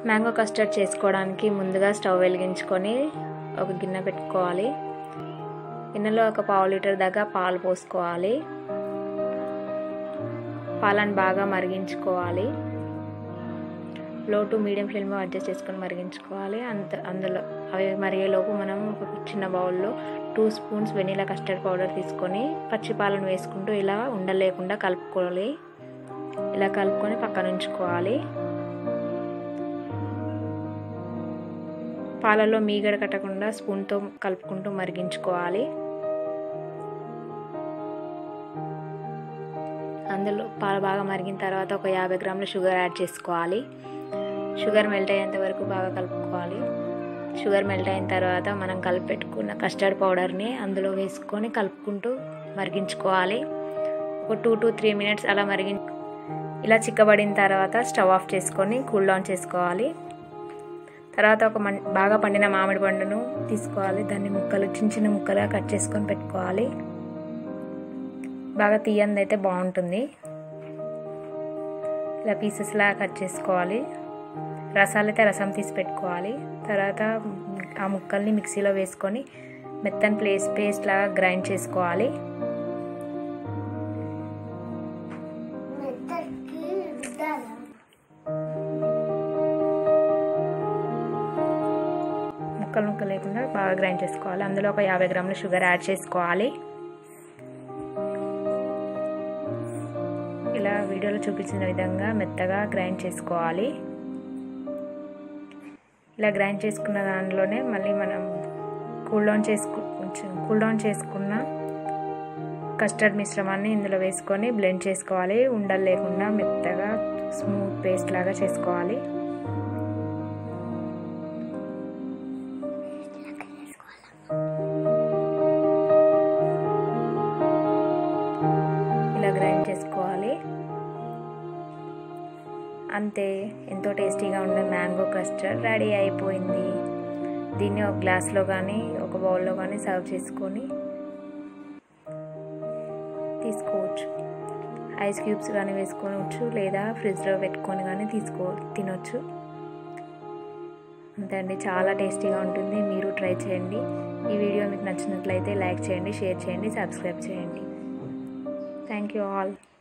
mango custard చేసుకోవడానికి ముందుగా stove వెలిగించుకొని ఒక గిన్నె పెట్టుకోవాలి గిన్నెలో ఒక పావు లీటర్ దాకా పాలు పోసుకోవాలి పాలను బాగా మరిగించుకోవాలి లో టు మీడియం ఫ్లేమ్లో అడ్జస్ట్ చేసుకొని మరిగించుకోవాలి అంత అందులో అవి మరిగేలోపు మనం ఒక చిన్న బౌల్లో two spoons vanilla custard powder తీసుకొని పచ్చి పాలను వేసుకుంటూ ఇలా ఉండలేకుండా కలుపుకోవాలి ఇలా కలుపుకొని పక్కన ఉంచుకోవాలి పాలలో మీగడ కట్టకుండా స్పూన్తో కలుపుకుంటూ మరిగించుకోవాలి అందులో పాలు బాగా మరిగిన తర్వాత ఒక యాభై గ్రాముల షుగర్ యాడ్ చేసుకోవాలి షుగర్ మెల్ట్ అయ్యేంత వరకు బాగా కలుపుకోవాలి షుగర్ మెల్ట్ అయిన తర్వాత మనం కలిపి పెట్టుకున్న కస్టర్డ్ పౌడర్ని అందులో వేసుకొని కలుపుకుంటూ మరిగించుకోవాలి ఒక టూ టు త్రీ మినిట్స్ అలా మరిగి ఇలా చిక్కబడిన తర్వాత స్టవ్ ఆఫ్ చేసుకొని కూల్ డౌన్ చేసుకోవాలి తర్వాత ఒక మన్ బాగా పండిన మామిడి పండును తీసుకోవాలి దాన్ని ముక్కలు చిన్న చిన్న ముక్కలుగా కట్ చేసుకొని పెట్టుకోవాలి బాగా తీయంది అయితే బాగుంటుంది ఇలా పీసెస్లా కట్ చేసుకోవాలి రసాలు అయితే రసం తీసి పెట్టుకోవాలి తర్వాత ఆ ముక్కల్ని మిక్సీలో వేసుకొని మెత్తని ప్లేస్ పేస్ట్ లాగా గ్రైండ్ చేసుకోవాలి ముక్కలు ముక్కలు లేకుండా బాగా గ్రైండ్ చేసుకోవాలి అందులో ఒక యాభై గ్రాముల షుగర్ యాడ్ చేసుకోవాలి ఇలా వీడియోలో చూపించిన విధంగా మెత్తగా గ్రైండ్ చేసుకోవాలి ఇలా గ్రైండ్ చేసుకున్న దానిలోనే మళ్ళీ మనం కూల్ డౌన్ చేసుకు కూల్ డౌన్ చేసుకున్న కస్టర్డ్ మిశ్రమాన్ని ఇందులో వేసుకొని బ్లెండ్ చేసుకోవాలి ఉండలు లేకుండా మెత్తగా స్మూత్ పేస్ట్ లాగా చేసుకోవాలి ఇలా గ్రైండ్ చేసుకోవాలి అంతే ఎంతో టేస్టీగా ఉండే మ్యాంగో కస్టర్డ్ రెడీ అయిపోయింది దీన్ని ఒక గ్లాస్లో కానీ ఒక బౌల్లో కానీ సర్వ్ చేసుకొని తీసుకోవచ్చు ఐస్ క్యూబ్స్ కానీ వేసుకోవచ్చు లేదా ఫ్రిడ్జ్లో పెట్టుకొని కానీ తీసుకో తినొచ్చు అంతే అండి చాలా టేస్టీగా ఉంటుంది మీరు ట్రై చేయండి ఈ వీడియో మీకు నచ్చినట్లయితే లైక్ చేయండి షేర్ చేయండి సబ్స్క్రైబ్ చేయండి థ్యాంక్ యూ ఆల్